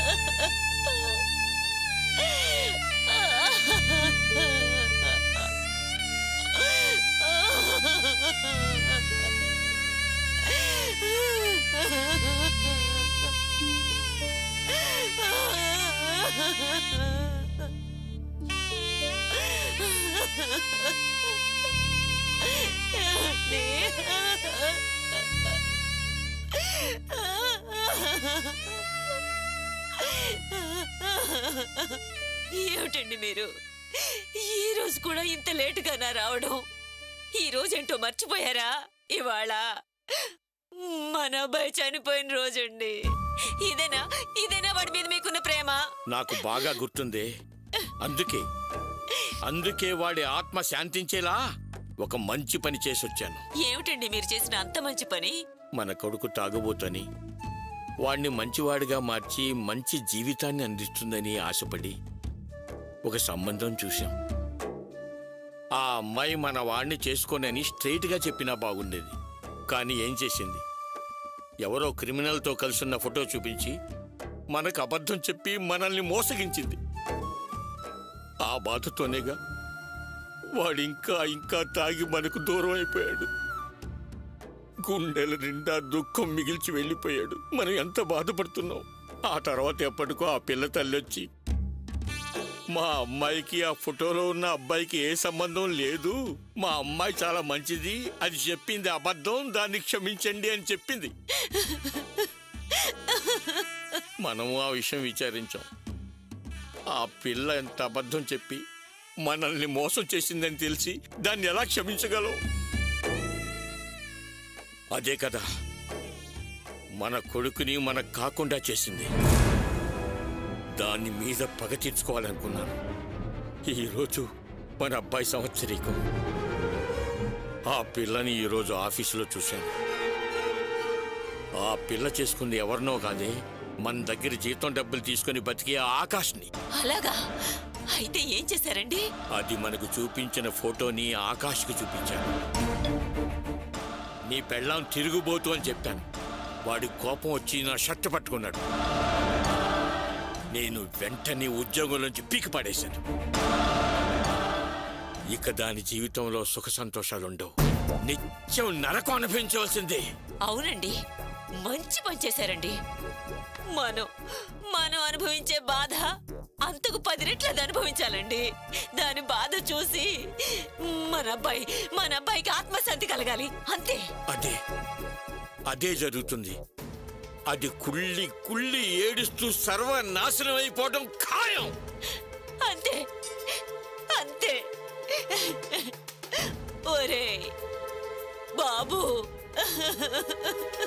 ఏమిటండి మీరు ఈ రోజు కూడా ఇంత లేటుగానా రావడం ఈ రోజేంటో మర్చిపోయారా ఇవాళ మన అబ్బాయి చనిపోయిన రోజండి ఇదేనా ఇదేనా వాడి మీద మీకున్న ప్రేమ నాకు బాగా గుర్తుందే అందుకే అందుకే వాడి ఆత్మ శాంతించేలా ఒక మంచి పని చేసి వచ్చాను ఏమిటండి మీరు చేసిన అంత మంచి పని మన కొడుకు తాగుబోతని వాణ్ణి మంచివాడిగా మార్చి మంచి జీవితాన్ని అందిస్తుందని ఆశపడి ఒక సంబంధం చూశాం ఆ అమ్మాయి మన వాణ్ణి చేసుకోనని స్ట్రైట్గా చెప్పినా బాగుండేది కానీ ఏం చేసింది ఎవరో క్రిమినల్తో కలిసున్న ఫోటో చూపించి మనకు అబద్ధం చెప్పి మనల్ని మోసగించింది ఆ బాధతోనేగా వాడు ఇంకా ఇంకా తాగి మనకు దూరం అయిపోయాడు గుండెల నిండా దుఃఖం మిగిల్చి వెళ్ళిపోయాడు మనం ఎంత బాధపడుతున్నాం ఆ తర్వాత ఎప్పటికో ఆ పిల్ల తల్లి వచ్చి మా అమ్మాయికి ఆ ఫోటోలో ఉన్న అబ్బాయికి ఏ సంబంధం లేదు మా అమ్మాయి చాలా మంచిది అది చెప్పింది అబద్ధం దాన్ని క్షమించండి అని చెప్పింది మనము ఆ విషయం విచారించాం ఆ పిల్ల ఎంత అబద్ధం చెప్పి మనల్ని మోసం చేసిందని తెలిసి దాన్ని ఎలా క్షమించగలం అదే కదా మన కొడుకుని మనకు కాకుండా చేసింది దాని మీద పగ తీర్చుకోవాలనుకున్నాను ఈరోజు మన అబ్బాయి సంవత్సరీకం ఆ పిల్లని ఈరోజు ఆఫీసులో చూశాను ఆ పిల్ల చేసుకుంది ఎవరినో కాదే మన దగ్గర జీతం డబ్బులు తీసుకుని బతికే ఆ ఆకాష్ని అలాగా అయితే ఏం చేశారండి అది మనకు చూపించిన ఫోటోని ఆకాష్కి చూపించాను నీ పెళ్ళాం తిరుగుబోతు అని చెప్పాను వాడి కోపం వచ్చి నా షర్ట్ పట్టుకున్నాడు నేను వెంటనే ఉద్యోగంలోంచి పీకి పడేశాను ఇక దాని జీవితంలో సుఖ సంతోషాలుండవు నిత్యం నరకం అనుభవించవలసిందే అవునండి మంచి పని చేశారండి మనం మనం అనుభవించే బాధ అంతకు పది రెట్లు అది అనుభవించాలండి దాని బాధ చూసి మన అబ్బాయి మన అబ్బాయికి ఆత్మశాంతి కలగాలి అంతే అదే అదే జరుగుతుంది అది కుళ్ళి కుళ్ళి ఏడుస్తూ సర్వనాశనం అయిపోవడం ఖాయం అంతే అంతే ఒరే బాబు